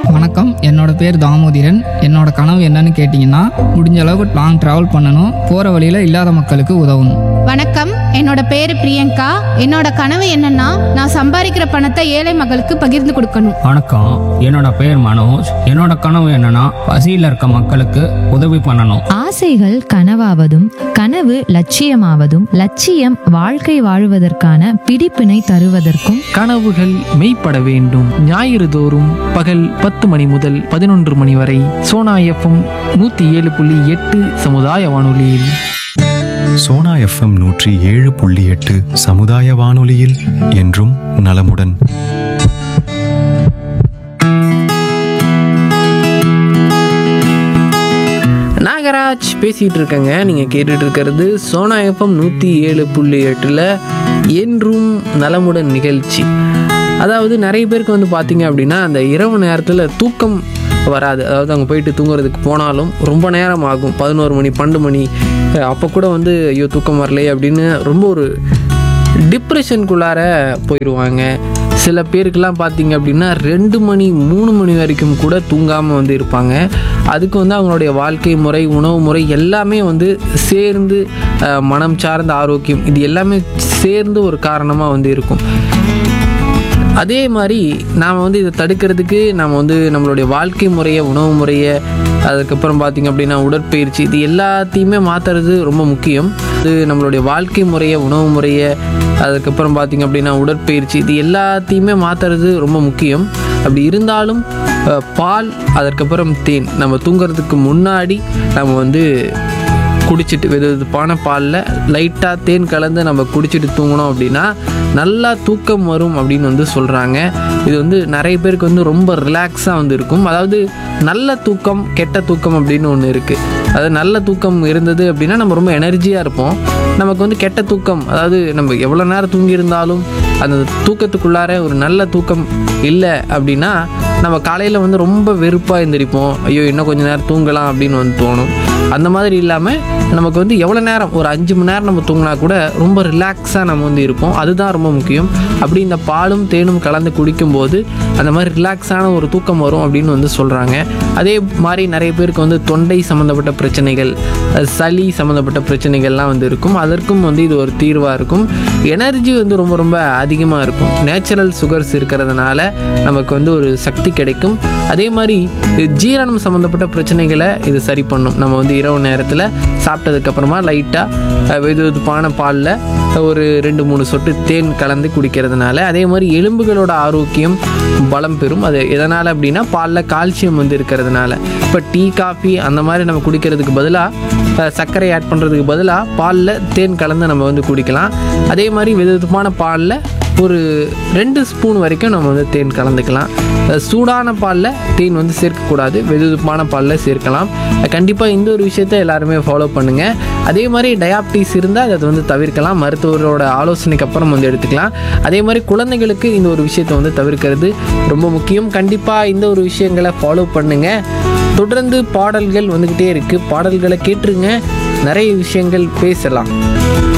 வணக்கம் என்னோட பேர் தாமோதிரன் என்னோட கனவு என்னன்னு கேட்டிங்கன்னா முடிஞ்ச அளவுக்கு லாங் ட்ராவல் பண்ணணும் போகிற வழியில் இல்லாத மக்களுக்கு உதவணும் வணக்கம் என்னோட பேரு பிரியங்கா என்னோட கனவு என்னன்னா நான் சம்பாதிக்கிற பணத்தை ஏழை மக்களுக்கு பகிர்ந்து கொடுக்கணும் வணக்கம் என்னோட பேர் மனோஜ் என்னோட கனவு என்னன்னா பசியில் இருக்க மக்களுக்கு உதவி பண்ணணும் ஆசைகள் கனவாவதும் கனவு லட்சியமாவதும் லட்சியம் வாழ்க்கை வாழுவதற்கான பிடிப்பினை தருவதற்கும் கனவுகள் மெய்ப்பட வேண்டும் ஞாயிறு தோறும் பகல் பத்து மணி முதல் பதினொன்று மணி வரை சோனா எஃப்எம் நூற்றி ஏழு புள்ளி எட்டு சமுதாய வானொலியில் சோனா எஃப்எம் நூற்றி ஏழு புள்ளி எட்டு சமுதாய வானொலியில் என்றும் நலமுடன் நாகராஜ் பேசிகிட்டு இருக்கேங்க நீங்கள் கேட்டுட்டு இருக்கிறது சோனா எஃப்எம் நூற்றி ஏழு புள்ளி எட்டில் என்றும் நலமுடன் நிகழ்ச்சி அதாவது நிறைய பேருக்கு வந்து பார்த்தீங்க அப்படின்னா அந்த இரவு நேரத்தில் தூக்கம் வராது அதாவது அங்கே போயிட்டு தூங்குறதுக்கு போனாலும் ரொம்ப நேரம் ஆகும் பதினோரு மணி பன்னெண்டு மணி அப்போ கூட வந்து ஐயோ தூக்கம் வரலையே அப்படின்னு ரொம்ப ஒரு டிப்ரெஷனுக்குள்ளார போயிடுவாங்க சில பேருக்கெல்லாம் பார்த்தீங்க அப்படின்னா ரெண்டு மணி மூணு மணி வரைக்கும் கூட தூங்காமல் வந்து இருப்பாங்க அதுக்கு வந்து அவங்களுடைய வாழ்க்கை முறை உணவு முறை எல்லாமே வந்து சேர்ந்து அஹ், மனம் சார்ந்த ஆரோக்கியம் இது எல்லாமே சேர்ந்து ஒரு காரணமாக வந்து இருக்கும் அதே மாதிரி நாம் வந்து இதை தடுக்கிறதுக்கு நாம் வந்து நம்மளுடைய வாழ்க்கை முறையை உணவு முறையை அதுக்கப்புறம் பார்த்திங்க அப்படின்னா உடற்பயிற்சி இது எல்லாத்தையுமே மாற்றுறது ரொம்ப முக்கியம் இது நம்மளுடைய வாழ்க்கை முறையை உணவு முறையை அதுக்கப்புறம் பார்த்திங்க அப்படின்னா உடற்பயிற்சி இது எல்லாத்தையுமே மாற்றுறது ரொம்ப முக்கியம் அப்படி இருந்தாலும் அஹ், பால் அதற்கப்புறம் தேன் நம்ம தூங்குறதுக்கு முன்னாடி நம்ம வந்து குடிச்சிட்டு வெது வெதுப்பான பாலில் லைட்டாக தேன் கலந்து நம்ம குடிச்சிட்டு தூங்கினோம் அப்படின்னா நல்லா தூக்கம் வரும் அப்படின்னு வந்து சொல்கிறாங்க இது வந்து நிறைய பேருக்கு வந்து ரொம்ப ரிலாக்ஸாக வந்து இருக்கும் அதாவது நல்ல தூக்கம் கெட்ட தூக்கம் அப்படின்னு ஒன்று இருக்குது அதாவது நல்ல தூக்கம் இருந்தது அப்படின்னா நம்ம ரொம்ப எனர்ஜியாக இருப்போம் நமக்கு வந்து கெட்ட தூக்கம் அதாவது நம்ம எவ்வளோ நேரம் தூங்கியிருந்தாலும் அந்த தூக்கத்துக்குள்ளார ஒரு நல்ல தூக்கம் இல்லை அப்படின்னா நம்ம காலையில் வந்து ரொம்ப வெறுப்பாக எழுந்திரிப்போம் ஐயோ இன்னும் கொஞ்ச நேரம் தூங்கலாம் அப்படின்னு வந்து தோணும் அந்த மாதிரி இல்லாமல் நமக்கு வந்து எவ்வளோ நேரம் ஒரு அஞ்சு மணி நேரம் நம்ம தூங்கினா கூட ரொம்ப ரிலாக்ஸாக நம்ம வந்து இருப்போம் அதுதான் ரொம்ப முக்கியம் அப்படி இந்த பாலும் தேனும் கலந்து குடிக்கும்போது அந்த மாதிரி ரிலாக்ஸான ஒரு தூக்கம் வரும் அப்படின்னு வந்து சொல்கிறாங்க அதே மாதிரி நிறைய பேருக்கு வந்து தொண்டை சம்மந்தப்பட்ட பிரச்சனைகள் அஹ் சளி சம்மந்தப்பட்ட பிரச்சனைகள்லாம் வந்து இருக்கும் அதற்கும் வந்து இது ஒரு தீர்வாக இருக்கும் எனர்ஜி வந்து ரொம்ப ரொம்ப அதிகமாக இருக்கும் நேச்சுரல் சுகர்ஸ் இருக்கிறதுனால நமக்கு வந்து ஒரு சக்தி கிடைக்கும் அதே மாதிரி இது ஜீரணம் சம்மந்தப்பட்ட பிரச்சனைகளை இது சரி பண்ணும் நம்ம வந்து இரவு நேரத்தில் சாப்பிட்டதுக்கப்புறமா லைட்டாக வெது வெதுப்பான பாலில் ஒரு ரெண்டு மூணு சொட்டு தேன் கலந்து குடிக்கிறதுனால அதே மாதிரி எலும்புகளோட ஆரோக்கியம் பலம் பெறும் அது எதனால் அப்படின்னா பாலில் கால்சியம் வந்து இருக்கிறதுனால இப்போ டீ காஃபி அந்த மாதிரி நம்ம குடிக்கிறதுக்கு பதிலாக சர்க்கரை ஆட் பண்ணுறதுக்கு பதிலாக பாலில் தேன் கலந்து நம்ம வந்து குடிக்கலாம் அதே மாதிரி வெது வெதுப்பான பாலில் ஒரு ரெண்டு ஸ்பூன் வரைக்கும் நம்ம வந்து தேன் கலந்துக்கலாம் அஹ் சூடான பாலில் தேன் வந்து சேர்க்கக்கூடாது வெதுவெதுப்பான பாலில் சேர்க்கலாம் கண்டிப்பாக இந்த ஒரு விஷயத்தை எல்லாருமே ஃபாலோ பண்ணுங்கள் அதே மாதிரி டயாபிட்டிஸ் இருந்தால் அதை வந்து தவிர்க்கலாம் மருத்துவரோட ஆலோசனைக்கு அப்புறம் வந்து எடுத்துக்கலாம் அதே மாதிரி குழந்தைகளுக்கு இந்த ஒரு விஷயத்தை வந்து தவிர்க்கிறது ரொம்ப முக்கியம் கண்டிப்பாக இந்த ஒரு விஷயங்களை ஃபாலோ பண்ணுங்கள் தொடர்ந்து பாடல்கள் வந்துக்கிட்டே இருக்குது பாடல்களை கேட்டுருங்க நிறைய விஷயங்கள் பேசலாம்